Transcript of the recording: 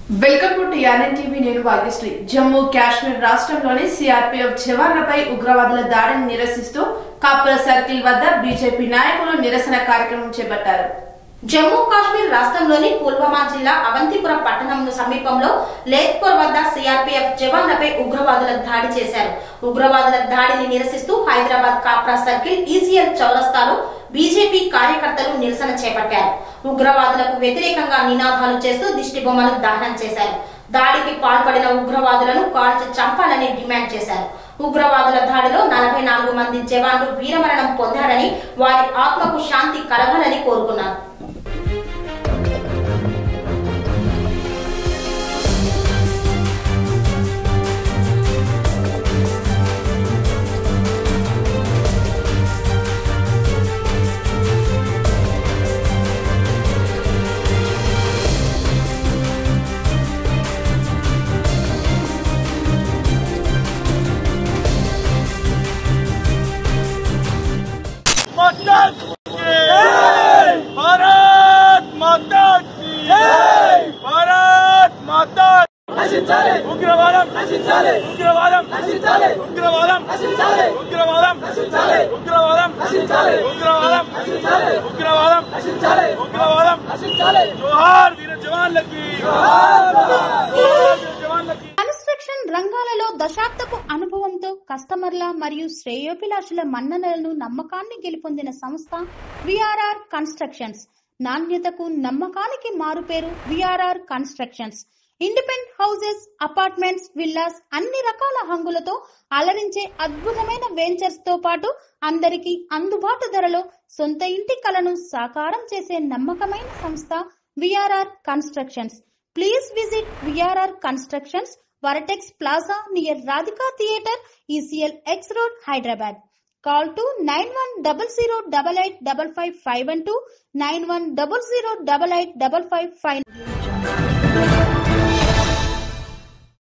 welcome to TRN TV నేను భాగ్యశ్రీ జమ్మూ కాశ్మీర్ రాష్ట్రంలోని CRPF జవాన్లపై ఉగ్రవాదుల దాడిని నిరసిస్తూ కాపుల సర్కిల్ వద్ద బీజేపీ నాయకులు నిరసన కార్యక్రమం చేపట్టారు జమ్మూ కాశ్మీర్ రాష్ట్రంలోని పుల్వామా జిల్లా అవంతిపుర పట్టణం సమీపంలో లేత్పూర్ వద్ద సిఆర్పీఎఫ్ జవాన్లపై ఉగ్రవాదుల దాడి చేశారు ఉగ్రవాదుల దాడిని నిరసిస్తూ హైదరాబాద్ కాప్రా సర్కిల్ ఈసీఎల్ చౌరస్తాలో బీజేపీ కార్యకర్తలు నిరసన చేపట్టారు ఉగ్రవాదులకు వ్యతిరేకంగా నినాదాలు చేస్తూ దిష్టి బొమ్మలు దహనం చేశారు దాడికి పాల్పడిన ఉగ్రవాదులను కాల్చి చంపాలని డిమాండ్ చేశారు ఉగ్రవాదుల దాడిలో నలభై నాలుగు మంది జవాన్లు వీరమరణం పొందారని వారి ఆత్మకు శాంతి కలగాలని కోరుకున్నారు मदद की भारत माता की भारत माता ఉగ్రవాదం ఉగ్రవాదం ఉగ్రవాదం ఉగ్రవాదం ఉగ్రవాదం ఉగ్రవాదం ఉగ్రవాదం ఉగ్రవాదం జోహార్ వీర జవాన్లకి జోహార్ వీర జవాన్లకి కన్స్ట్రక్షన్ రంగాలలో దశాబ్దపు అనుభవంతో కస్టమర్ల మరియు శ్రేయోభిలాషుల మన్ననలను నమ్మకాన్ని గెలుపొందిన సంస్థ విఆర్ఆర్ కన్స్ట్రక్షన్స్ నాణ్యతకు నమ్మకానికి మారుపేరు VRR constructions independent houses apartments villas అన్ని రకాల హంగులతో అలరించే అద్భుతమైన వెంచర్స్ తో పాటు అందరికీ అందుబాటు ధరలో సొంత ఇంటి కలను సాకారం చేసే నమ్మకమైన సంస్థ VRR constructions please visit VRR constructions Vertex plaza near Radhika theatre ECL X road Hyderabad call two nine one double zero double eight double five five one two nine one double zero double eight double five five